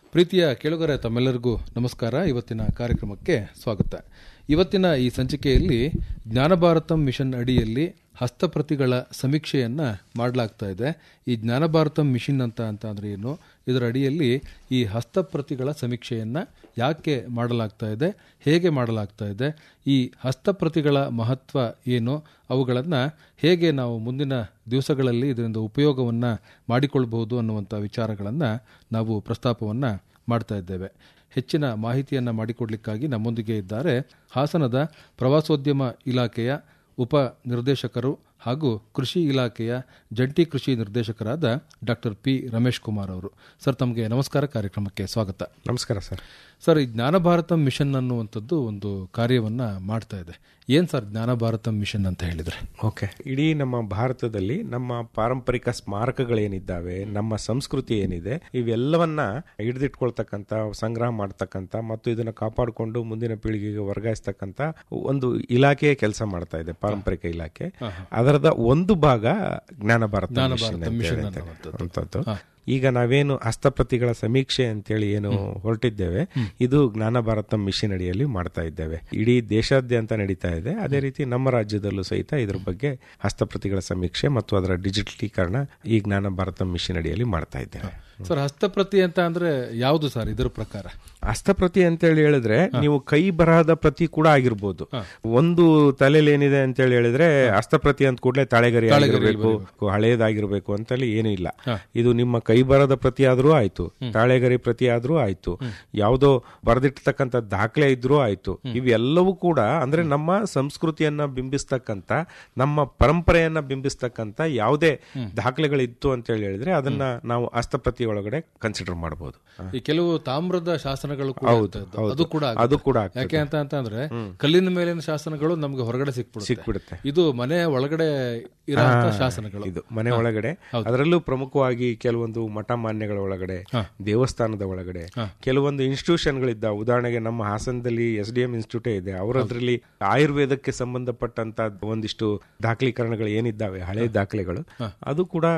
ಪ್ರೀತಿಯ ಕೇಳುಗರೆ ತಮ್ಮೆಲ್ಲರಿಗೂ ನಮಸ್ಕಾರ ಇವತ್ತಿನ ಕಾರ್ಯಕ್ರಮಕ್ಕೆ ಸ್ವಾಗತ ಇವತ್ತಿನ ಈ ಸಂಚಿಕೆಯಲ್ಲಿ ಜ್ಞಾನಭಾರತಂ ಮಿಷನ್ ಅಡಿಯಲ್ಲಿ ಹಸ್ತಪ್ರತಿಗಳ ಸಮೀಕ್ಷೆಯನ್ನ ಮಾಡಲಾಗ್ತಾ ಇದೆ ಈ ಜ್ಞಾನಭಾರತಂ ಮಿಷನ್ ಅಂತ ಅಂತ ಅಂದ್ರೆ ಏನು ಇದರ ಅಡಿಯಲ್ಲಿ ಈ ಹಸ್ತಪ್ರತಿಗಳ ಸಮೀಕ್ಷೆಯನ್ನ ಯಾಕೆ ಮಾಡಲಾಗ್ತಾ ಇದೆ ಹೇಗೆ ಮಾಡಲಾಗ್ತಾ ಇದೆ ಈ ಹಸ್ತಪ್ರತಿಗಳ ಮಹತ್ವ ಏನು ಅವುಗಳನ್ನು ಹೇಗೆ ನಾವು ಮುಂದಿನ ದಿವಸಗಳಲ್ಲಿ ಇದರಿಂದ ಉಪಯೋಗವನ್ನು ಮಾಡಿಕೊಳ್ಬಹುದು ಅನ್ನುವಂಥ ವಿಚಾರಗಳನ್ನು ನಾವು ಪ್ರಸ್ತಾಪವನ್ನು ಮಾಡ್ತಾ ಇದ್ದೇವೆ ಹೆಚ್ಚಿನ ಮಾಹಿತಿಯನ್ನು ಮಾಡಿಕೊಡ್ಲಿಕ್ಕಾಗಿ ನಮ್ಮೊಂದಿಗೆ ಇದ್ದಾರೆ ಹಾಸನದ ಪ್ರವಾಸೋದ್ಯಮ ಇಲಾಖೆಯ ಉಪ ನಿರ್ದೇಶಕರು ಹಾಗೂ ಕೃಷಿ ಇಲಾಖೆಯ ಜಂಟಿ ಕೃಷಿ ನಿರ್ದೇಶಕರಾದ ಡಾಕ್ಟರ್ ಪಿ ರಮೇಶ್ ಕುಮಾರ್ ಅವರು ಸರ್ ತಮಗೆ ನಮಸ್ಕಾರ ಕಾರ್ಯಕ್ರಮಕ್ಕೆ ಸ್ವಾಗತ ನಮಸ್ಕಾರ ಸರ್ ಸರ್ ಈ ಜ್ಞಾನ ಭಾರತಂ ಮಿಷನ್ ಅನ್ನುವಂಥದ್ದು ಒಂದು ಕಾರ್ಯವನ್ನ ಮಾಡ್ತಾ ಇದೆ ಏನ್ ಸರ್ ಜ್ಞಾನ ಭಾರತಂ ಮಿಷನ್ ಅಂತ ಹೇಳಿದ್ರೆ ಓಕೆ ಇಡೀ ನಮ್ಮ ಭಾರತದಲ್ಲಿ ನಮ್ಮ ಪಾರಂಪರಿಕ ಸ್ಮಾರಕಗಳೇನಿದ್ದಾವೆ ನಮ್ಮ ಸಂಸ್ಕೃತಿ ಏನಿದೆ ಇವೆಲ್ಲವನ್ನ ಹಿಡಿದಿಟ್ಕೊಳ್ತಕ್ಕಂಥ ಸಂಗ್ರಹ ಮಾಡ್ತಕ್ಕಂಥ ಮತ್ತು ಇದನ್ನ ಕಾಪಾಡಿಕೊಂಡು ಮುಂದಿನ ಪೀಳಿಗೆಗೆ ವರ್ಗಾಯಿಸ್ತಕ್ಕಂಥ ಒಂದು ಇಲಾಖೆಯ ಕೆಲಸ ಮಾಡ್ತಾ ಇದೆ ಪಾರಂಪರಿಕ ಇಲಾಖೆ ಅದರದ ಒಂದು ಭಾಗ ಜ್ಞಾನ ಭಾರತ ಮಿಷನ್ ಅಂತ ಮಿಷನ್ ಹೇಳಿ ಅನ್ನುವಂಥದ್ದು. ಅಂತದ್ದು. ಈಗ ನಾವೇನು ಹಸ್ತಪ್ರತಿಗಳ ಸಮೀಕ್ಷೆ ಅಂತೇಳಿ ಏನು ಹೊರಟಿದ್ದೇವೆ ಇದು ಜ್ಞಾನ ಭಾರತ ಮಿಷನ್ ಅಡಿಯಲ್ಲಿ ಮಾಡ್ತಾ ಇದ್ದೇವೆ ಇಡೀ ದೇಶಾದ್ಯಂತ ನಡೀತಾ ಇದೆ ಅದೇ ರೀತಿ ನಮ್ಮ ರಾಜ್ಯದಲ್ಲೂ ಸಹಿತ ಇದ್ರ ಬಗ್ಗೆ ಹಸ್ತಪ್ರತಿಗಳ ಸಮೀಕ್ಷೆ ಮತ್ತು ಅದರ ಡಿಜಿಟಲೀಕರಣ ಈ ಜ್ಞಾನ ಭಾರತ ಮಿಷನ್ ಅಡಿಯಲ್ಲಿ ಮಾಡ್ತಾ ಇದ್ದೇವೆ ಸರ್ ಹಸ್ತಪ್ರತಿ ಅಂತ ಅಂದ್ರೆ ಯಾವುದು ಸರ್ ಇದರ ಪ್ರಕಾರ ಹಸ್ತಪ್ರತಿ ಅಂತೇಳಿ ಹೇಳಿದ್ರೆ ನೀವು ಕೈ ಬರಹದ ಪ್ರತಿ ಕೂಡ ಆಗಿರ್ಬೋದು ಒಂದು ತಲೆಯಲ್ಲಿ ಏನಿದೆ ಅಂತೇಳಿ ಹೇಳಿದ್ರೆ ಹಸ್ತಪ್ರತಿ ಅಂತ ಕೂಡಲೇ ತಾಳೆಗರಿ ಆಗಿರ್ಬೇಕು ಹಳೇದಾಗಿರ್ಬೇಕು ಅಂತೇಳಿ ಏನೂ ಇಲ್ಲ ಇದು ನಿಮ್ಮ ಕೈ ಬರದ ಪ್ರತಿ ಆದ್ರೂ ಆಯ್ತು ತಾಳೆಗರಿ ಪ್ರತಿ ಆದ್ರೂ ಆಯ್ತು ಯಾವುದೋ ಬರೆದಿರ್ತಕ್ಕಂಥ ದಾಖಲೆ ಇದ್ರೂ ಆಯ್ತು ಇವೆಲ್ಲವೂ ಕೂಡ ಅಂದ್ರೆ ನಮ್ಮ ಸಂಸ್ಕೃತಿಯನ್ನ ಬಿಂಬಿಸ್ತಕ್ಕಂಥ ನಮ್ಮ ಪರಂಪರೆಯನ್ನ ಬಿಂಬಿಸ್ತಕ್ಕಂಥ ಯಾವುದೇ ದಾಖಲೆಗಳಿತ್ತು ಅಂತ ಹೇಳಿ ಹೇಳಿದ್ರೆ ಅದನ್ನ ನಾವು ಹಸ್ತಪ್ರತಿ ಒಳಗಡೆ ಕನ್ಸಿಡರ್ ಮಾಡಬಹುದು ಈ ಕೆಲವು ತಾಮ್ರದ ಶಾಸನಗಳು ಕೂಡ ಇರ್ತದ್ದು. ಹೌದು. ಅದು ಕೂಡ ಆಗುತ್ತೆ. ಅದು ಕೂಡ ಆಗ್ತದೆ. ಯಾಕೆ ಅಂತ ಅಂತಂದ್ರೆ ಕಲ್ಲಿನ ಮೇಲಿನ ಶಾಸನಗಳು ನಮ್ಗೆ ಹೊರಗಡೆ ಸಿಕ್ಬಿಡುತ್ತೆ ಸಿಕ್ಬಿಡುತ್ತೆ ಇದು ಮನೆಯ ಒಳಗಡೆ ಇರುವಂತ ಶಾಸನಗಳು ಇದು ಮನೆ ಒಳಗಡೆ ಅದರಲ್ಲೂ ಪ್ರಮುಖವಾಗಿ ಕೆಲವೊಂದು ಮಠ ಮಾನ್ಯಗಳ ಒಳಗಡೆ ದೇವಸ್ಥಾನದ ಒಳಗಡೆ ಕೆಲವೊಂದು ಇನ್ಸ್ಟಿಟ್ಯೂಷನ್ಗಳಿದ್ದ ಉದಾಹರಣೆಗೆ ನಮ್ಮ ಹಾಸನದಲ್ಲಿ ಎಸ್ ಡಿ ಎಂ ಇನ್ಸ್ಟಿಟ್ಯೂಟೇ ಇದೆ ಅವರದ್ರಲ್ಲಿ ಆಯುರ್ವೇದಕ್ಕೆ ಸಂಬಂಧಪಟ್ಟಂತ ಒಂದಿಷ್ಟು ದಾಖಲೀಕರಣಗಳು ಏನಿದ್ದಾವೆ ಹಳೆ ದಾಖಲೆಗಳು ಅದು ಕೂಡ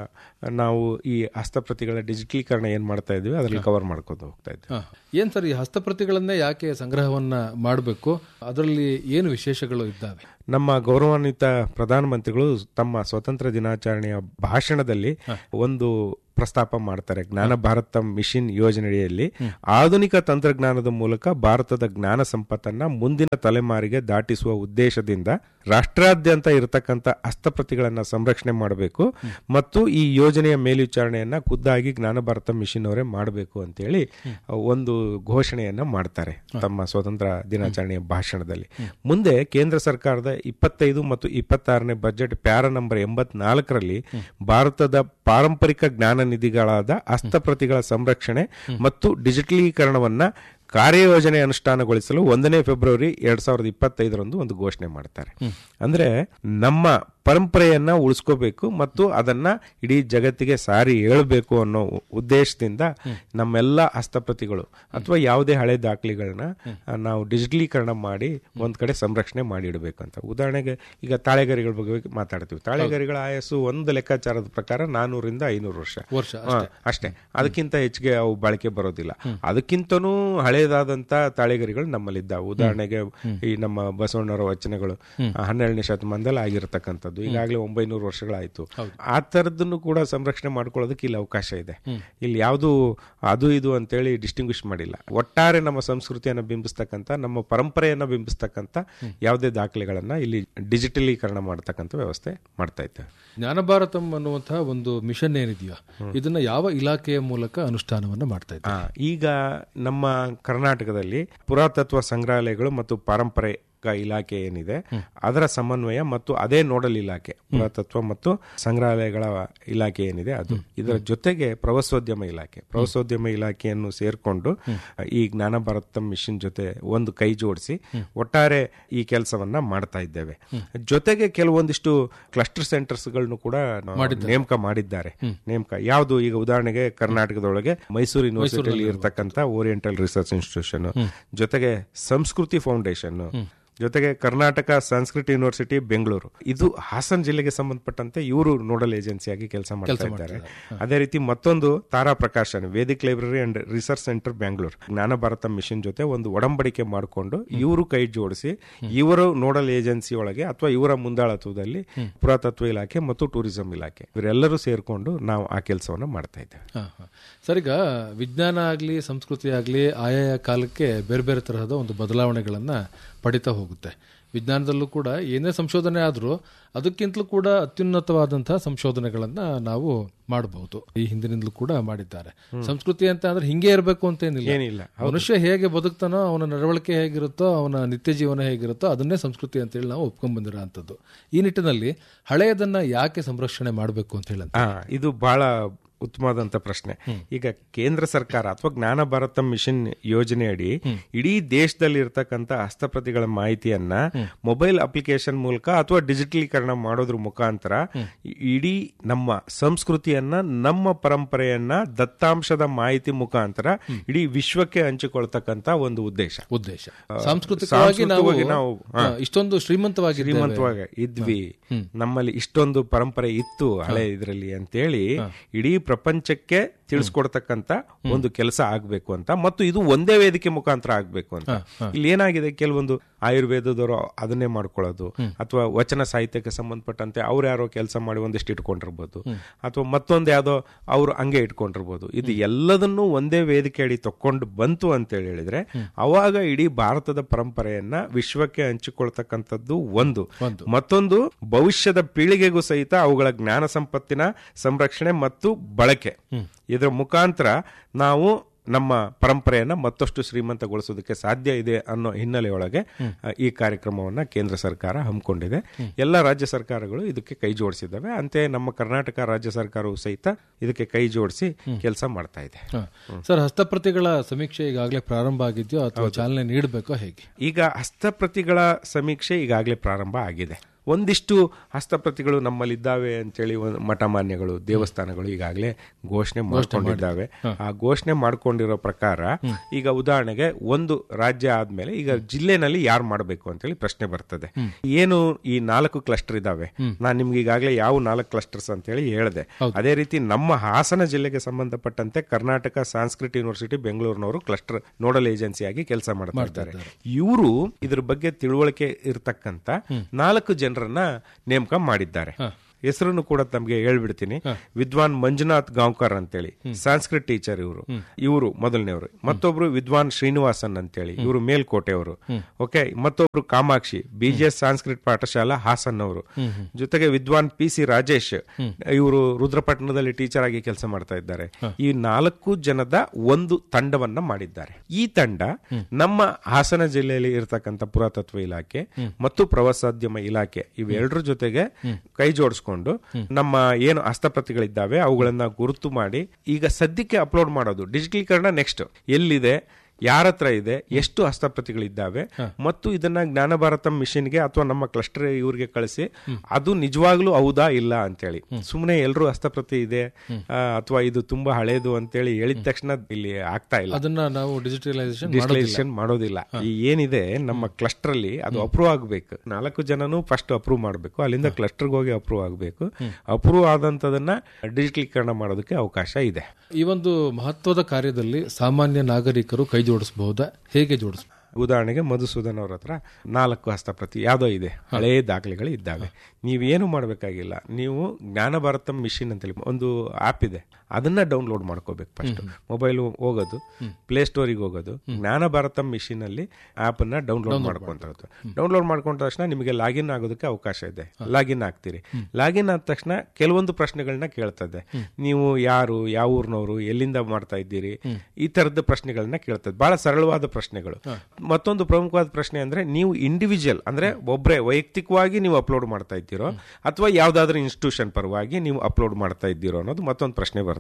ನಾವು ಈ ಹಸ್ತಪ್ರತಿಗಳ ಡಿಜಿಟಲೀಕರಣ ಏನ್ ಮಾಡ್ತಾ ಇದ್ವಿ ಅದರಲ್ಲಿ ಕವರ್ ಮಾಡ್ಕೊಂಡು ಹೋಗ್ತಾ ಇದ್ವಿ ಹ. ಏನ್ ಸರ್ ಈ ಹಸ್ತಪ್ರತಿಗಳನ್ನೇ ಯಾಕೆ ಸಂಗ್ರಹವನ್ನ ಮಾಡಬೇಕು ಅದರಲ್ಲಿ ಏನು ವಿಶೇಷಗಳು ಇದ್ದಾವೆ ನಮ್ಮ ಗೌರವಾನ್ವಿತ ಪ್ರಧಾನಮಂತ್ರಿಗಳು ತಮ್ಮ ಸ್ವತಂತ್ರ ದಿನಾಚರಣೆಯ ಭಾಷಣದಲ್ಲಿ ಒಂದು ಪ್ರಸ್ತಾಪ ಮಾಡ್ತಾರೆ ಜ್ಞಾನ ಭಾರತ ಮಿಷನ್ ಯೋಜನೆಯಲ್ಲಿ ಆಧುನಿಕ ತಂತ್ರಜ್ಞಾನದ ಮೂಲಕ ಭಾರತದ ಜ್ಞಾನ ಸಂಪತ್ತನ್ನ ಮುಂದಿನ ತಲೆಮಾರಿಗೆ ದಾಟಿಸುವ ಉದ್ದೇಶದಿಂದ ರಾಷ್ಟ್ರಾದ್ಯಂತ ಇರತಕ್ಕಂಥ ಹಸ್ತಪ್ರತಿಗಳನ್ನ ಸಂರಕ್ಷಣೆ ಮಾಡಬೇಕು ಮತ್ತು ಈ ಯೋಜನೆಯ ಮೇಲ್ವಿಚಾರಣೆಯನ್ನ ಖುದ್ದಾಗಿ ಜ್ಞಾನ ಭಾರತ ಮಿಷನ್ ಅವರೇ ಮಾಡಬೇಕು ಅಂತೇಳಿ ಒಂದು ಘೋಷಣೆಯನ್ನ ಮಾಡ್ತಾರೆ ತಮ್ಮ ಸ್ವತಂತ್ರ ದಿನಾಚರಣೆಯ ಭಾಷಣದಲ್ಲಿ ಮುಂದೆ ಕೇಂದ್ರ ಸರ್ಕಾರದ ಇಪ್ಪತ್ತೈದು ಮತ್ತು ಇಪ್ಪತ್ತಾರನೇ ಬಜೆಟ್ ಪ್ಯಾರ ನಂಬರ್ ಎಂಬತ್ನಾಲ್ಕರಲ್ಲಿ ಭಾರತದ ಪಾರಂಪರಿಕ ಜ್ಞಾನ ನಿಧಿಗಳಾದ ಹಸ್ತಪ್ರತಿಗಳ ಸಂರಕ್ಷಣೆ ಮತ್ತು ಡಿಜಿಟಲೀಕರಣವನ್ನ ಕಾರ್ಯಯೋಜನೆ ಅನುಷ್ಠಾನಗೊಳಿಸಲು ಒಂದನೇ ಫೆಬ್ರವರಿ ಎರಡ್ ಸಾವಿರದ ಇಪ್ಪತ್ತೈದರಂದು ಒಂದು ಘೋಷಣೆ ಮಾಡ್ತಾರೆ ಅಂದ್ರೆ ನಮ್ಮ ಪರಂಪರೆಯನ್ನ ಉಳಿಸ್ಕೋಬೇಕು ಮತ್ತು ಅದನ್ನ ಇಡೀ ಜಗತ್ತಿಗೆ ಸಾರಿ ಹೇಳಬೇಕು ಅನ್ನೋ ಉದ್ದೇಶದಿಂದ ನಮ್ಮೆಲ್ಲ ಹಸ್ತಪ್ರತಿಗಳು ಅಥವಾ ಯಾವುದೇ ಹಳೆ ದಾಖಲೆಗಳನ್ನ ನಾವು ಡಿಜಿಟಲೀಕರಣ ಮಾಡಿ ಒಂದ್ ಕಡೆ ಸಂರಕ್ಷಣೆ ಮಾಡಿ ಇಡಬೇಕಂತ ಉದಾಹರಣೆಗೆ ಈಗ ತಾಳೆಗರಿಗಳ ಬಗ್ಗೆ ಮಾತಾಡ್ತೀವಿ ತಾಳೆಗರಿಗಳ ಆಯಸ್ಸು ಒಂದು ಲೆಕ್ಕಾಚಾರದ ಪ್ರಕಾರ ನಾನೂರಿಂದ ಐನೂರು ವರ್ಷ ವರ್ಷ ಹಾ, ಅಷ್ಟೇ ಅದಕ್ಕಿಂತ ಹೆಚ್ಚಿಗೆ ಅವು ಬಳಕೆ ಬರೋದಿಲ್ಲ ಅದಕ್ಕಿಂತನೂ ಹಳೇದಾದಂತ ತಾಳೆಗರಿಗಳು ನಮ್ಮಲ್ಲಿದ್ದಾವೆ ಉದಾಹರಣೆಗೆ ಈ ನಮ್ಮ ಬಸವಣ್ಣವರ ವಚನಗಳು ಆ, ಹನ್ನೆರಡನೇ ಶತಮಾನದಲ್ಲಿ ಆಗಿರತಕ್ಕಂಥದ್ದು ಈಗಾಗಲೇ ಒಂಬೈನೂರು ವರ್ಷಗಳಾಯ್ತು ಆ ತರದನ್ನು ಕೂಡ ಸಂರಕ್ಷಣೆ ಮಾಡ್ಕೊಳ್ಳೋದಕ್ಕೆ ಇಲ್ಲಿ ಅವಕಾಶ ಇದೆ ಇಲ್ಲಿ ಯಾವುದು ಅದು ಇದು ಅಂತೇಳಿ ಡಿಸ್ಟಿಂಗ್ವಿಶ್ ಮಾಡಿಲ್ಲ ಒಟ್ಟಾರೆ ನಮ್ಮ ಸಂಸ್ಕೃತಿಯನ್ನ ಬಿಂಬಿಸ್ತಕ್ಕಂಥ ನಮ್ಮ ಪರಂಪರೆಯನ್ನ ಬಿಂಬಿಸ್ತಕ್ಕಂಥ ಯಾವುದೇ ದಾಖಲೆಗಳನ್ನ ಇಲ್ಲಿ ಡಿಜಿಟಲೀಕರಣ ಮಾಡತಕ್ಕಂಥ ವ್ಯವಸ್ಥೆ ಮಾಡ್ತಾ ಇದ್ದೇವೆ ಜ್ಞಾನ ಭಾರತಂ ಅನ್ನುವಂತಹ ಒಂದು ಮಿಷನ್ ಏನಿದೆಯೋ ಇದನ್ನ ಯಾವ ಇಲಾಖೆಯ ಮೂಲಕ ಅನುಷ್ಠಾನವನ್ನ ಮಾಡ್ತಾ ಇದ್ದಾರೆ ಆ, ಈಗ ನಮ್ಮ ಕರ್ನಾಟಕದಲ್ಲಿ ಪುರಾತತ್ವ ಸಂಗ್ರಹಾಲಯಗಳು ಮತ್ತು ಪಾರಂಪರೆ ಇಲಾಖೆ ಏನಿದೆ ಅದರ ಸಮನ್ವಯ ಮತ್ತು ಅದೇ ನೋಡಲ್ ಇಲಾಖೆ ಪುರಾತತ್ವ ಮತ್ತು ಸಂಗ್ರಹಾಲಯಗಳ ಇಲಾಖೆ ಏನಿದೆ ಅದು ಇದರ ಜೊತೆಗೆ ಪ್ರವಾಸೋದ್ಯಮ ಇಲಾಖೆ ಪ್ರವಾಸೋದ್ಯಮ ಇಲಾಖೆಯನ್ನು ಸೇರ್ಕೊಂಡು ಈ ಜ್ಞಾನ ಭಾರತ ಮಿಷನ್ ಜೊತೆ ಒಂದು ಕೈ ಜೋಡಿಸಿ ಒಟ್ಟಾರೆ ಈ ಕೆಲಸವನ್ನ ಮಾಡ್ತಾ ಇದ್ದೇವೆ ಜೊತೆಗೆ ಕೆಲವೊಂದಿಷ್ಟು ಕ್ಲಸ್ಟರ್ ಸೆಂಟರ್ಸ್ ಗಳನ್ನು ಕೂಡ ನಾವು ನೇಮಕ ಮಾಡಿದ್ದಾರೆ ನೇಮಕ ಯಾವುದು ಈಗ ಉದಾಹರಣೆಗೆ ಕರ್ನಾಟಕದೊಳಗೆ ಮೈಸೂರು ಯೂನಿವರ್ಸಿಟಿಯಲ್ಲಿ ಇರತಕ್ಕಂತ ಓರಿಯೆಂಟಲ್ ರಿಸರ್ಚ್ ಇನ್ಸ್ಟಿಟ್ಯೂಷನ್ ಜೊತೆಗೆ ಸಂಸ್ಕೃತಿ ಫೌಂಡೇಶನ್ ಜೊತೆಗೆ ಕರ್ನಾಟಕ ಸಂಸ್ಕೃತ್ ಯೂನಿವರ್ಸಿಟಿ ಬೆಂಗಳೂರು ಇದು ಹಾಸನ ಜಿಲ್ಲೆಗೆ ಸಂಬಂಧಪಟ್ಟಂತೆ ಇವರು ನೋಡಲ್ ಏಜೆನ್ಸಿಯಾಗಿ ಕೆಲಸ ಮಾಡ್ತಾ ಇದ್ದಾರೆ ಅದೇ ರೀತಿ ಮತ್ತೊಂದು Tara Prakashan vedic library and research centre Bengaluru Jnana Bharata mission ಜೊತೆ ಒಂದು ಒಡಂಬಡಿಕೆ ಮಾಡಿಕೊಂಡು ಇವರು ಕೈ ಜೋಡಿಸಿ ಇವರು ನೋಡಲ್ ಏಜೆನ್ಸಿ ಒಳಗೆ ಅಥವಾ ಇವರ ಮುಂದಾಳತ್ವದಲ್ಲಿ ಪುರಾತತ್ವ ಇಲಾಖೆ ಮತ್ತು ಟೂರಿಸಂ ಇಲಾಖೆ ಇವರೆಲ್ಲರೂ ಸೇರ್ಕೊಂಡು ನಾವು ಆ ಕೆಲಸವನ್ನು ಮಾಡ್ತಾ ಇದ್ದೇವೆ ಹಾ, ಹಾ. ಸರ್ ಈಗ ವಿಜ್ಞಾನ ಆಗಲಿ ಸಂಸ್ಕೃತಿ ಆಗಲಿ ಆಯಾಯ ಕಾಲಕ್ಕೆ ಬೇರೆ ಬೇರೆ ತರಹದ ಒಂದು ಬದಲಾವಣೆಗಳನ್ನು ಪಡಿತಾ ಹೋಗುತ್ತೆ ವಿಜ್ಞಾನದಲ್ಲೂ ಕೂಡ ಏನೇ ಸಂಶೋಧನೆ ಆದರೂ ಅದಕ್ಕಿಂತಲೂ ಕೂಡ ಅತ್ಯುನ್ನತವಾದಂತಹ ಸಂಶೋಧನೆಗಳನ್ನ ನಾವು ಮಾಡಬಹುದು ಈ ಹಿಂದಿನಿಂದಲೂ ಕೂಡ ಮಾಡಿದ್ದಾರೆ ಸಂಸ್ಕೃತಿ ಅಂತ ಅಂದ್ರೆ ಹಿಂಗೆ ಇರಬೇಕು ಅಂತ ಏನಿಲ್ಲ. ಏನಿಲ್ಲ ಮನುಷ್ಯ ಹೇಗೆ ಬದುಕ್ತಾನೋ ಅವನ ನಡವಳಿಕೆ ಹೇಗಿರುತ್ತೋ ಅವನ ನಿತ್ಯ ಜೀವನ ಹೇಗಿರುತ್ತೋ ಅದನ್ನೇ ಸಂಸ್ಕೃತಿ ಅಂತೇಳಿ ನಾವು ಒಪ್ಕೊಂಡ್ ಬಂದಿರೋ ಅಂಥದ್ದು ಈ ನಿಟ್ಟಿನಲ್ಲಿ ಹಳೆಯದನ್ನ ಯಾಕೆ ಸಂರಕ್ಷಣೆ ಮಾಡಬೇಕು ಅಂತ ಹೇಳಿ ಆ, ಇದು ಬಹಳ ಉತ್ತಮವಾದಂತ ಪ್ರಶ್ನೆ ಈಗ ಕೇಂದ್ರ ಸರ್ಕಾರ ಅಥವಾ ಜ್ಞಾನ ಭಾರತ ಮಿಷನ್ ಯೋಜನೆಯಡಿ ಇಡೀ ದೇಶದಲ್ಲಿ ಇರ್ತಕ್ಕಂಥ ಹಸ್ತಪ್ರತಿಗಳ ಮಾಹಿತಿಯನ್ನ ಮೊಬೈಲ್ ಅಪ್ಲಿಕೇಶನ್ ಮೂಲಕ ಅಥವಾ ಡಿಜಿಟಲೀಕರಣ ಮಾಡೋದ್ರ ಮುಖಾಂತರ ಇಡೀ ನಮ್ಮ ಸಂಸ್ಕೃತಿಯನ್ನ ನಮ್ಮ ಪರಂಪರೆಯನ್ನ ದತ್ತಾಂಶದ ಮಾಹಿತಿ ಮುಖಾಂತರ ಇಡೀ ವಿಶ್ವಕ್ಕೆ ಹಂಚಿಕೊಳ್ತಕ್ಕಂತ ಒಂದು ಉದ್ದೇಶ ಉದ್ದೇಶ ಸಾಂಸ್ಕೃತಿಕವಾಗಿ ನಾವು ಸಾಂಸ್ಕೃತಿಕವಾಗಿ ನಾವು, ಆ, ಇಷ್ಟೊಂದು ಶ್ರೀಮಂತವಾಗಿ ಶ್ರೀಮಂತವಾಗಿ ಇದ್ವಿ ನಮ್ಮಲ್ಲಿ ಇಷ್ಟೊಂದು ಪರಂಪರೆ ಇತ್ತು ಹಳೆ ಇದ್ರಲ್ಲಿ ಅಂತೇಳಿ ಇಡೀ ಪ್ರಪಂಚಕ್ಕೆ ತಿಳಿಸ್ಕೊಡ್ತಕ್ಕಂತ ಒಂದು ಕೆಲಸ ಆಗ್ಬೇಕು ಅಂತ ಮತ್ತು ಇದು ಒಂದೇ ವೇದಿಕೆ ಮುಖಾಂತರ ಆಗ್ಬೇಕು ಅಂತ ಇಲ್ಲಿ ಏನಾಗಿದೆ ಕೆಲವೊಂದು ಆಯುರ್ವೇದದವರು ಅದನ್ನೇ ಮಾಡ್ಕೊಳ್ಳೋದು ಅಥವಾ ವಚನ ಸಾಹಿತ್ಯಕ್ಕೆ ಸಂಬಂಧಪಟ್ಟಂತೆ ಅವ್ರು ಯಾರೋ ಕೆಲಸ ಮಾಡಿ ಒಂದಿಷ್ಟು ಇಟ್ಕೊಂಡಿರ್ಬೋದು ಅಥವಾ ಮತ್ತೊಂದು ಯಾವ್ದೋ ಅವ್ರು ಹಂಗೆ ಇಟ್ಕೊಂಡಿರ್ಬೋದು ಇದು ಎಲ್ಲದನ್ನೂ ಒಂದೇ ವೇದಿಕೆ ಅಡಿ ತಕೊಂಡು ಬಂತು ಅಂತ ಹೇಳಿದ್ರೆ ಅವಾಗ ಇಡೀ ಭಾರತದ ಪರಂಪರೆಯನ್ನ ವಿಶ್ವಕ್ಕೆ ಹಂಚಿಕೊಳ್ತಕ್ಕಂಥದ್ದು ಒಂದು ಮತ್ತೊಂದು ಭವಿಷ್ಯದ ಪೀಳಿಗೆಗೂ ಸಹಿತ ಅವುಗಳ ಜ್ಞಾನ ಸಂಪತ್ತಿನ ಸಂರಕ್ಷಣೆ ಮತ್ತು ಬಳಕೆ ಇದರ ಮುಖಾಂತರ ನಾವು ನಮ್ಮ ಪರಂಪರೆಯನ್ನ ಮತ್ತಷ್ಟು ಶ್ರೀಮಂತಗೊಳಿಸೋದಕ್ಕೆ ಸಾಧ್ಯ ಇದೆ ಅನ್ನೋ ಹಿನ್ನೆಲೆಯೊಳಗೆ ಆ, ಈ ಕಾರ್ಯಕ್ರಮವನ್ನ ಕೇಂದ್ರ ಸರ್ಕಾರ ಹಮ್ಮಿಕೊಂಡಿದೆ ಎಲ್ಲ ರಾಜ್ಯ ಸರ್ಕಾರಗಳು ಇದಕ್ಕೆ ಕೈ ಜೋಡಿಸಿದ್ದಾವೆ ಅಂತೆಯೇ ನಮ್ಮ ಕರ್ನಾಟಕ ರಾಜ್ಯ ಸರ್ಕಾರವು ಸಹಿತ ಇದಕ್ಕೆ ಕೈ ಜೋಡಿಸಿ ಕೆಲಸ ಮಾಡ್ತಾ ಇದೆ ಹಾ. ಸರ್ ಹಸ್ತಪ್ರತಿಗಳ ಸಮೀಕ್ಷೆ ಈಗಾಗಲೇ ಪ್ರಾರಂಭ ಆಗಿದೆಯೋ ಅಥವಾ ಚಾಲನೆ ನೀಡಬೇಕೋ ಹೇಗೆ ಈಗ ಹಸ್ತಪ್ರತಿಗಳ ಸಮೀಕ್ಷೆ ಈಗಾಗಲೇ ಪ್ರಾರಂಭ ಆಗಿದೆ ಒಂದಿಷ್ಟು ಹಸ್ತಪ್ರತಿಗಳು ನಮ್ಮಲ್ಲಿದ್ದಾವೆ ಅಂತೇಳಿ ಒಂದು ಮಠಮಾನ್ಯಗಳು ದೇವಸ್ಥಾನಗಳು ಈಗಾಗಲೇ ಘೋಷಣೆ ಮಾಡ್ಕೊಂಡಿದ್ದಾವೆ ಆ ಘೋಷಣೆ ಮಾಡ್ಕೊಂಡಿರೋ ಪ್ರಕಾರ ಈಗ ಉದಾಹರಣೆಗೆ ಒಂದು ರಾಜ್ಯ ಆದ್ಮೇಲೆ ಈಗ ಜಿಲ್ಲೆನಲ್ಲಿ ಯಾರು ಮಾಡಬೇಕು ಅಂತೇಳಿ ಪ್ರಶ್ನೆ ಬರ್ತದೆ ಏನು ಈ ನಾಲ್ಕು ಕ್ಲಸ್ಟರ್ ಇದಾವೆ ನಾನು ನಿಮ್ಗೆ ಈಗಾಗಲೇ ಯಾವ ನಾಲ್ಕು ಕ್ಲಸ್ಟರ್ಸ್ ಅಂತೇಳಿ ಹೇಳಿದೆ ಅದೇ ರೀತಿ ನಮ್ಮ ಹಾಸನ ಜಿಲ್ಲೆಗೆ ಸಂಬಂಧಪಟ್ಟಂತೆ ಕರ್ನಾಟಕ ಸಂಸ್ಕೃತ್ ಯೂನಿವರ್ಸಿಟಿ ಬೆಂಗಳೂರಿನವರು ಕ್ಲಸ್ಟರ್ ನೋಡಲ್ ಏಜೆನ್ಸಿಯಾಗಿ ಕೆಲಸ ಮಾಡ್ತಾ ಇದ್ದಾರೆ ಇವರು ಇದ್ರ ಬಗ್ಗೆ ತಿಳುವಳಿಕೆ ಇರತಕ್ಕಂತ ನಾಲ್ಕು ಜನರನ್ನ ನೇಮಕ ಮಾಡಿದ್ದಾರೆ ಹೆಸರನ್ನು ಕೂಡ ತಮಗೆ ಹೇಳ್ಬಿಡ್ತೀನಿ ವಿದ್ವಾನ್ ಮಂಜುನಾಥ್ ಗಾಂವ್ಕರ್ ಅಂತೇಳಿ ಸಂಸ್ಕೃತ್ ಟೀಚರ್ ಇವರು ಇವರು ಮೊದಲನೇವರು ಮತ್ತೊಬ್ರು ವಿದ್ವಾನ್ ಶ್ರೀನಿವಾಸನ್ ಅಂತೇಳಿ ಇವರು ಮೇಲ್ಕೋಟೆಯವರು ಓಕೆ ಮತ್ತೊಬ್ರು ಕಾಮಾಕ್ಷಿ ಬಿಜಿಎಸ್ ಸಂಸ್ಕೃತ್ ಪಾಠಶಾಲಾ ಹಾಸನ್ ಅವರು ಜೊತೆಗೆ ವಿದ್ವಾನ್ ಪಿ ಸಿ ರಾಜೇಶ್ ಇವರು ರುದ್ರಪಟ್ಟಣದಲ್ಲಿ ಟೀಚರ್ ಆಗಿ ಕೆಲಸ ಮಾಡ್ತಾ ಇದ್ದಾರೆ ಈ ನಾಲ್ಕು ಜನದ ಒಂದು ತಂಡವನ್ನ ಮಾಡಿದ್ದಾರೆ ಈ ತಂಡ ನಮ್ಮ ಹಾಸನ ಜಿಲ್ಲೆಯಲ್ಲಿ ಇರತಕ್ಕಂತ ಪುರಾತತ್ವ ಇಲಾಖೆ ಮತ್ತು ಪ್ರವಾಸೋದ್ಯಮ ಇಲಾಖೆ ಇವೆರಡರ ಜೊತೆಗೆ ಕೈ ಜೋಡಿಸ್ಕೊಂಡು ನಮ್ಮ ಏನು ಹಸ್ತಪ್ರತಿಗಳಿದ್ದಾವೆ ಅವುಗಳನ್ನ ಗುರುತು ಮಾಡಿ ಈಗ ಸದ್ಯಕ್ಕೆ ಅಪ್ಲೋಡ್ ಮಾಡೋದು ಡಿಜಿಟಲೀಕರಣ ನೆಕ್ಸ್ಟ್ ಎಲ್ಲಿದೆ ಯಾರ ಹತ್ರ ಇದೆ ಎಷ್ಟು ಹಸ್ತಪ್ರತಿಗಳಿದ್ದಾವೆ ಮತ್ತು ಇದನ್ನ ಜ್ಞಾನ ಭಾರತ ಮಿಷನ್ಗೆ ಅಥವಾ ನಮ್ಮ ಕ್ಲಸ್ಟರ್ ಇವ್ರಿಗೆ ಕಳಿಸಿ ಅದು ನಿಜವಾಗ್ಲೂ ಹೌದಾ ಇಲ್ಲ ಅಂತೇಳಿ ಸುಮ್ಮನೆ ಎಲ್ಲರೂ ಹಸ್ತಪ್ರತಿ ಇದೆ ಆ, ಅಥವಾ ಇದು ತುಂಬಾ ಹಳೇದು ಅಂತೇಳಿ ಹೇಳಿದ ತಕ್ಷಣ ಇಲ್ಲಿ ಆಗ್ತಾ ಇಲ್ಲ ಅದನ್ನ ನಾವು ಡಿಜಿಟಲೈಸೇಷನ್ ಡಿಜಿಟಲೈಸೇಷನ್ ಮಾಡೋದಿಲ್ಲ ಈ ಏನಿದೆ ನಮ್ಮ ಕ್ಲಸ್ಟರ್ ಅಲ್ಲಿ ಅದು ಅಪ್ರೂವ್ ಆಗಬೇಕು ನಾಲ್ಕು ಜನನು ಫಸ್ಟ್ ಅಪ್ರೂವ್ ಮಾಡಬೇಕು ಅಲ್ಲಿಂದ ಕ್ಲಸ್ಟರ್ಗೆ ಹೋಗಿ ಅಪ್ರೂವ್ ಆಗಬೇಕು ಅಪ್ರೂವ್ ಆದಂತದನ್ನ ಡಿಜಿಟಲೀಕರಣ ಮಾಡೋದಕ್ಕೆ ಅವಕಾಶ ಇದೆ ಈ ಒಂದು ಮಹತ್ವದ ಕಾರ್ಯದಲ್ಲಿ ಸಾಮಾನ್ಯ ನಾಗರಿಕರು ಕೈ ಜೋಡಿಸಬಹುದಾ ಹೇಗೆ ಜೋಡಿಸಬಹುದು ಉದಾಹರಣೆಗೆ ಮಧುಸೂದನ್ ಅವ್ರ ಹತ್ರ ನಾಲ್ಕು ಹಸ್ತಪ್ರತಿ ಯಾವುದೋ ಇದೆ ಹಳೇ ದಾಖಲೆಗಳು ಇದ್ದಾವೆ ನೀವೇನು ಮಾಡಬೇಕಾಗಿಲ್ಲ ನೀವು ಜ್ಞಾನ ಭಾರತ ಮಿಷಿನ್ ಅಂತೇಳಿ ಒಂದು ಆ್ಯಪ್ ಇದೆ ಅದನ್ನ ಡೌನ್ಲೋಡ್ ಮಾಡ್ಕೋಬೇಕು ಫಸ್ಟ್ ಮೊಬೈಲ್ ಹೋಗೋದು ಪ್ಲೇ ಸ್ಟೋರಿಗೆ ಹೋಗೋದು ಜ್ಞಾನ ಭಾರತ ಮಿಷಿನ್ ಅಲ್ಲಿ ಆಪ್ ಅನ್ನ ಡೌನ್ಲೋಡ್ ಮಾಡ್ಕೊಂತ ಡೌನ್ಲೋಡ್ ಮಾಡ್ಕೊಂಡ ತಕ್ಷಣ ನಿಮಗೆ ಲಾಗಿನ್ ಆಗೋದಕ್ಕೆ ಅವಕಾಶ ಇದೆ ಲಾಗಿನ್ ಆಗ್ತೀರಿ ಲಾಗಿನ್ ಆದ ತಕ್ಷಣ ಕೆಲವೊಂದು ಪ್ರಶ್ನೆಗಳನ್ನ ಕೇಳ್ತದೆ ನೀವು ಯಾರು ಯಾವ ಊರ್ನವರು ಎಲ್ಲಿಂದ ಮಾಡ್ತಾ ಇದ್ದೀರಿ ಈ ತರದ ಪ್ರಶ್ನೆಗಳನ್ನ ಕೇಳ್ತದೆ ಬಹಳ ಸರಳವಾದ ಪ್ರಶ್ನೆಗಳು ಮತ್ತೊಂದು ಪ್ರಮುಖವಾದ ಪ್ರಶ್ನೆ ಅಂದ್ರೆ ನೀವು ಇಂಡಿವಿಜುವಲ್ ಅಂದ್ರೆ ಒಬ್ಬರೇ ವೈಯಕ್ತಿಕವಾಗಿ ನೀವು ಅಪ್ಲೋಡ್ ಮಾಡ್ತಾ ಇದ್ದೀರೋ ಅಥವಾ ಯಾವ್ದಾದ್ರೂ ಇನ್ಸ್ಟಿಟ್ಯೂಷನ್ ಪರವಾಗಿ ನೀವು ಅಪ್ಲೋಡ್ ಮಾಡ್ತಾ ಇದ್ದೀರೋ ಅನ್ನೋದು ಮತ್ತೊಂದು ಪ್ರಶ್ನೆ ಬರ್ತದೆ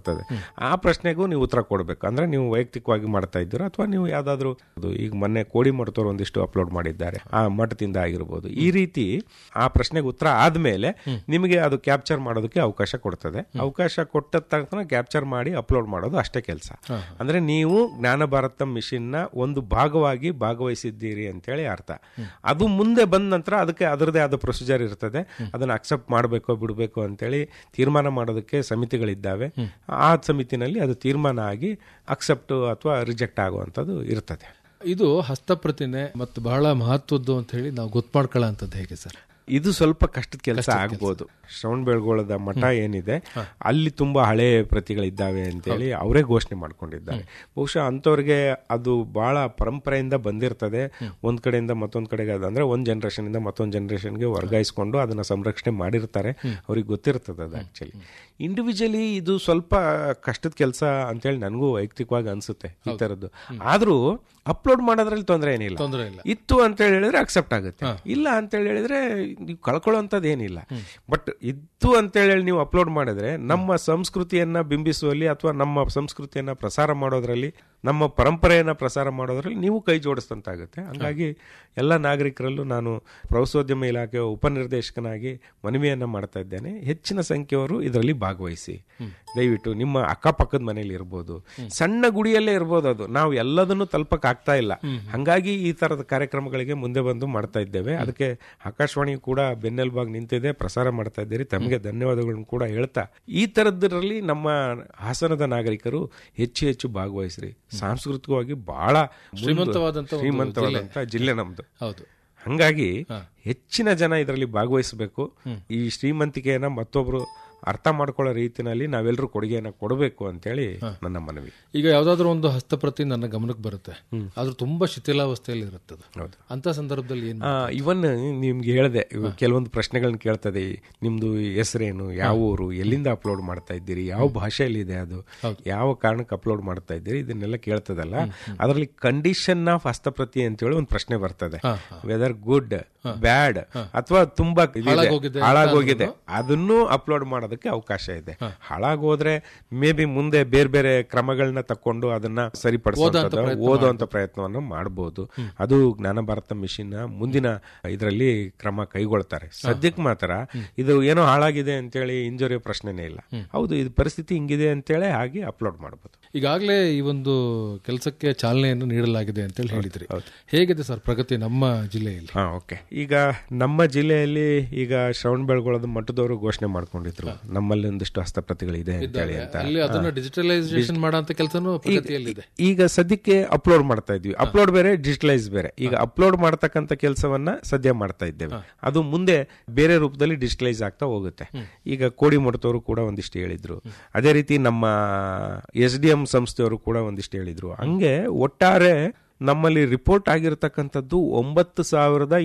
ಬರ್ತದೆ ಆ ಪ್ರಶ್ನೆಗೂ ನೀವು ಉತ್ತರ ಕೊಡಬೇಕು ಅಂದ್ರೆ ನೀವು ವೈಯಕ್ತಿಕವಾಗಿ ಮಾಡ್ತಾ ಇದ್ದೀರಾ ಅಥವಾ ನೀವು ಯಾವ್ದಾದ್ರು ಅದು ಈಗ ಮೊನ್ನೆ ಕೋಡಿ ಮಠದವ್ರು ಒಂದಿಷ್ಟು ಅಪ್ಲೋಡ್ ಮಾಡಿದ್ದಾರೆ ಆ ಮಠದಿಂದ ಆಗಿರ್ಬೋದು ಈ ರೀತಿ ಆ ಪ್ರಶ್ನೆಗೆ ಉತ್ತರ ಆದ್ಮೇಲೆ ನಿಮಗೆ ಅದು ಕ್ಯಾಪ್ಚರ್ ಮಾಡೋದಕ್ಕೆ ಅವಕಾಶ ಕೊಡ್ತದೆ ಅವಕಾಶ ಕೊಟ್ಟ ತಕ್ಷಣ ಕ್ಯಾಪ್ಚರ್ ಮಾಡಿ ಅಪ್ಲೋಡ್ ಮಾಡೋದು ಅಷ್ಟೇ ಕೆಲಸ ಅಂದ್ರೆ ನೀವು ಜ್ಞಾನ ಭಾರತ ಮಿಷನ್ ನ ಒಂದು ಭಾಗವಾಗಿ ಭಾಗವಹಿಸಿದ್ದೀರಿ ಅಂತೇಳಿ ಅರ್ಥ ಅದು ಮುಂದೆ ಬಂದ ನಂತರ ಅದಕ್ಕೆ ಅದರದೇ ಆದ ಪ್ರೊಸೀಜರ್ ಇರ್ತದೆ ಅದನ್ನ ಅಕ್ಸೆಪ್ಟ್ ಮಾಡಬೇಕೋ ಬಿಡಬೇಕು ಅಂತೇಳಿ ತೀರ್ಮಾನ ಮಾಡೋದಕ್ಕೆ ಸಮಿತಿಗಳಿದ್ದಾವೆ ಆ ಸಮಿತಿನಲ್ಲಿ ಅದು ತೀರ್ಮಾನ ಆಗಿ ಅಕ್ಸೆಪ್ಟ್ ಅಥವಾ ರಿಜೆಕ್ಟ್ ಆಗುವಂಥದ್ದು ಇರ್ತದೆ ಇದು ಹಸ್ತಪ್ರತಿಮೆ ಮತ್ತು ಬಹಳ ಮಹತ್ವದ್ದು ಅಂತ ಹೇಳಿ ನಾವು ಗೊತ್ತು ಮಾಡ್ಕೊಳ್ಳೋಂಥದ್ದು ಹೇಗೆ ಸರ್ ಇದು ಸ್ವಲ್ಪ ಕಷ್ಟದ ಕೆಲಸ ಆಗ್ಬೋದು ಶ್ರವಣ ಬೆಳಗೊಳದ ಮಠ ಏನಿದೆ ಅಲ್ಲಿ ತುಂಬಾ ಹಳೆ ಪ್ರತಿಗಳಿದ್ದಾವೆ ಅಂತೇಳಿ ಅವರೇ ಘೋಷಣೆ ಮಾಡ್ಕೊಂಡಿದ್ದಾರೆ ಬಹುಶಃ ಅಂಥವ್ರಿಗೆ ಅದು ಬಹಳ ಪರಂಪರೆಯಿಂದ ಬಂದಿರ್ತದೆ ಒಂದ್ ಕಡೆಯಿಂದ ಮತ್ತೊಂದ್ ಕಡೆಗೆ ಅದು ಅಂದ್ರೆ ಒಂದ್ ಜನರೇಷನ್ ಇಂದ ಮತ್ತೊಂದ್ ಜನರೇಷನ್ಗೆ ವರ್ಗಾಯಿಸ್ಕೊಂಡು ಅದನ್ನ ಸಂರಕ್ಷಣೆ ಮಾಡಿರ್ತಾರೆ ಅವ್ರಿಗೆ ಗೊತ್ತಿರ್ತದೆ ಅದು ಆಕ್ಚುಲಿ ಇಂಡಿವಿಜುವಲಿ ಇದು ಸ್ವಲ್ಪ ಕಷ್ಟದ ಕೆಲಸ ಅಂತೇಳಿ ನನಗೂ ವೈಯಕ್ತಿಕವಾಗಿ ಅನ್ಸುತ್ತೆ ಈ ತರದ್ದು ಆದ್ರೂ ಅಪ್ಲೋಡ್ ಮಾಡೋದ್ರಲ್ಲಿ ತೊಂದರೆ ಏನಿಲ್ಲ ತೊಂದರೆ ಇಲ್ಲ ಇತ್ತು ಅಂತ ಹೇಳಿದ್ರೆ ಅಕ್ಸೆಪ್ಟ್ ಆಗುತ್ತೆ ಇಲ್ಲ ಅಂತ ಹೇಳಿದ್ರೆ ನೀವು ಕಳ್ಕೊಳ್ಳೋಂಥದ್ದು ಏನಿಲ್ಲ ಬಟ್ ಇತ್ತು ಅಂತ ಹೇಳಿ ನೀವು ಅಪ್ಲೋಡ್ ಮಾಡಿದ್ರೆ ನಮ್ಮ ಸಂಸ್ಕೃತಿಯನ್ನ ಬಿಂಬಿಸುವಲ್ಲಿ ಅಥವಾ ನಮ್ಮ ಸಂಸ್ಕೃತಿಯನ್ನ ಪ್ರಸಾರ ಮಾಡೋದ್ರಲ್ಲಿ ನಮ್ಮ ಪರಂಪರೆಯನ್ನ ಪ್ರಸಾರ ಮಾಡೋದ್ರಲ್ಲಿ ನೀವು ಕೈ ಜೋಡಿಸಿದಂತಾಗುತ್ತೆ ಹಂಗಾಗಿ ಎಲ್ಲ ನಾಗರಿಕರಲ್ಲೂ ನಾನು ಪ್ರವಾಸೋದ್ಯಮ ಇಲಾಖೆಯ ಉಪನಿರ್ದೇಶಕನಾಗಿ ಮನವಿಯನ್ನ ಮಾಡ್ತಾ ಇದ್ದೇನೆ ಹೆಚ್ಚಿನ ಸಂಖ್ಯೆಯವರು ಇದರಲ್ಲಿ ಭಾಗವಹಿಸಿ ದಯವಿಟ್ಟು ನಿಮ್ಮ ಅಕ್ಕಪಕ್ಕದ ಮನೇಲಿ ಇರ್ಬೋದು ಸಣ್ಣ ಗುಡಿಯಲ್ಲೇ ಇರ್ಬೋದು ಅದು ನಾವು ಎಲ್ಲದನ್ನು ತಲುಪಕ್ ಆಗ್ತಾ ಇಲ್ಲ ಹಂಗಾಗಿ ಈ ತರದ ಕಾರ್ಯಕ್ರಮಗಳಿಗೆ ಮುಂದೆ ಬಂದು ಮಾಡ್ತಾ ಇದ್ದೇವೆ ಅದಕ್ಕೆ ಆಕಾಶವಾಣಿ ಕೂಡ ಬೆನ್ನೆಲುಬಾಗಿ ನಿಂತಿದೆ ಪ್ರಸಾರ ಮಾಡ್ತಾ ಇದ್ದೀರಿ ತಮಗೆ ಧನ್ಯವಾದಗಳನ್ನು ಕೂಡ ಹೇಳ್ತಾ ಈ ತರದ್ರಲ್ಲಿ ನಮ್ಮ ಹಾಸನದ ನಾಗರಿಕರು ಹೆಚ್ಚು ಹೆಚ್ಚು ಭಾಗವಹಿಸ್ರಿ ಸಾಂಸ್ಕೃತಿಕವಾಗಿ ಬಹಳ ಮುಂದೆ- ಶ್ರೀಮಂತವಾದಂತ ಒಂದು ಶ್ರೀಮಂತವಾದಂತ ಜಿಲ್ಲೆ ನಮ್ದು ಹೌದು ಹಂಗಾಗಿ ಹೆಚ್ಚಿನ ಜನ ಇದರಲ್ಲಿ ಭಾಗವಹಿಸಬೇಕು ಈ ಶ್ರೀಮಂತಿಕೆಯನ್ನ ಮತ್ತೊಬ್ರು ಅರ್ಥ ಮಾಡ್ಕೊಳ್ಳೋ ರೀತಿನಲ್ಲಿ ನಾವೆಲ್ಲರೂ ಕೊಡುಗೆಯನ್ನ ಕೊಡಬೇಕು ಅಂತೇಳಿ ನನ್ನ ಮನವಿ ಈಗ ಯಾವ್ದಾದ್ರು ಒಂದು ಹಸ್ತಪ್ರತಿ ನನ್ನ ಗಮನಕ್ಕೆ ಬರುತ್ತೆ ಆದ್ರೂ ತುಂಬಾ ಶಿಥಿಲಾವಸ್ಥೆಯಲ್ಲಿ ಇರುತ್ತೆ ಅದು ಹೌದು. ಅಂತ ಸಂದರ್ಭದಲ್ಲಿ ಏನು ಇವನ್ ನಿಮ್ಗೆ ಹೇಳಿದೆ ಕೆಲವೊಂದು ಪ್ರಶ್ನೆಗಳನ್ನ ಕೇಳ್ತದೆ ನಿಮ್ದು ಹೆಸರೇನು ಯಾವ ಊರು ಎಲ್ಲಿಂದ ಅಪ್ಲೋಡ್ ಮಾಡ್ತಾ ಇದ್ದೀರಿ ಯಾವ ಭಾಷೆಯಲ್ಲಿ ಇದೆ ಅದು ಯಾವ ಕಾರಣಕ್ಕೆ ಅಪ್ಲೋಡ್ ಮಾಡ್ತಾ ಇದ್ದೀರಿ ಇದನ್ನೆಲ್ಲ ಕೇಳ್ತದಲ್ಲ ಅದರಲ್ಲಿ ಕಂಡೀಷನ್ ಆಫ್ ಹಸ್ತಪ್ರತಿ ಅಂತೇಳಿ ಒಂದು ಪ್ರಶ್ನೆ ಬರ್ತದೆ ವೆದರ್ ಗುಡ್ ಬ್ಯಾಡ್ ಅಥವಾ ತುಂಬಾ ಇದಿದೆ, ಹಾಳಾಗೋಗಿದೆ ಅಂತ ಹಾಳಾಗೋಗಿದೆ ಅದನ್ನು ಅಪ್ಲೋಡ್ ಮಾಡೋದಕ್ಕೆ ಅವಕಾಶ ಇದೆ ಹಾಳಾಗೋದ್ರೆ ಮೇ ಬಿ ಮುಂದೆ ಬೇರೆ ಬೇರೆ ಕ್ರಮಗಳನ್ನ ತಕೊಂಡು ಅದನ್ನ ಸರಿಪಡಿಸೋ ಓದುವಂತ ಪ್ರಯತ್ನವನ್ನು ಮಾಡಬಹುದು ಅದು ಜ್ಞಾನ ಭಾರತ ಮಿಷನ್ ಮುಂದಿನ ಇದರಲ್ಲಿ ಕ್ರಮ ಕೈಗೊಳ್ತಾರೆ ಸದ್ಯಕ್ಕೆ ಮಾತ್ರ ಇದು ಏನೋ ಹಾಳಾಗಿದೆ ಅಂತೇಳಿ ಇಂಜುರಿಯೋ ಪ್ರಶ್ನೆನೇ ಇಲ್ಲ ಹೌದು ಇದು ಪರಿಸ್ಥಿತಿ ಹಿಂಗಿದೆ ಅಂತೇಳಿ ಹಾಗೆ ಅಪ್ಲೋಡ್ ಮಾಡಬಹುದು ಈಗಾಗಲೇ ಈ ಒಂದು ಕೆಲಸಕ್ಕೆ ಚಾಲನೆಯನ್ನು ನೀಡಲಾಗಿದೆ ಅಂತೇಳಿ ಹೇಳಿದ್ರಿ ಹೇಗಿದೆ ಸರ್ ಪ್ರಗತಿ ನಮ್ಮ ಜಿಲ್ಲೆಯಲ್ಲಿ ಹಾ ಓಕೆ ಈಗ ನಮ್ಮ ಜಿಲ್ಲೆಯಲ್ಲಿ ಈಗ ಶ್ರವಣ ಬೆಳಗೊಳದ ಮಠದವರು ಘೋಷಣೆ ಮಾಡ್ಕೊಂಡಿದ್ರು ನಮ್ಮಲ್ಲಿ ಒಂದಿಷ್ಟು ಹಸ್ತಪ್ರತಿಗಳಿದೆ ಅಂತೇಳಿ ಅಂತ ಅಲ್ಲಿ ಅದನ್ನ ಡಿಜಿಟಲೈಸೇಷನ್ ಮಾಡೋಂಥ ಕೆಲಸನೂ ಪ್ರಗತಿಯಲ್ಲಿದೆ ಈಗ ಸದ್ಯಕ್ಕೆ ಅಪ್ಲೋಡ್ ಮಾಡ್ತಾ ಇದ್ವಿ ಅಪ್ಲೋಡ್ ಬೇರೆ ಡಿಜಿಟಲೈಸ್ ಬೇರೆ ಈಗ ಅಪ್ಲೋಡ್ ಮಾಡ್ತಕ್ಕಂಥ ಕೆಲಸವನ್ನ ಸದ್ಯ ಮಾಡ್ತಾ ಇದ್ದೇವೆ ಅದು ಮುಂದೆ ಬೇರೆ ರೂಪದಲ್ಲಿ ಡಿಜಿಟಲೈಸ್ ಆಗ್ತಾ ಹೋಗುತ್ತೆ ಈಗ ಕೋಡಿ ಮಠದವರು ಕೂಡ ಒಂದಿಷ್ಟು ಹೇಳಿದ್ರು ಅದೇ ರೀತಿ ನಮ್ಮ ಎಸ್ ಡಿ ಎಂ ಸಂಸ್ಥೆಯವರು ಕೂಡ ಒಂದಿಷ್ಟು ಹೇಳಿದ್ರು ಹಂಗೆ ಒಟ್ಟಾರೆ ನಮ್ಮಲ್ಲಿ ರಿಪೋರ್ಟ್ ಆಗಿರತಕ್ಕಂಥದ್ದು ಒಂಬತ್ತು ಸಾವಿರದ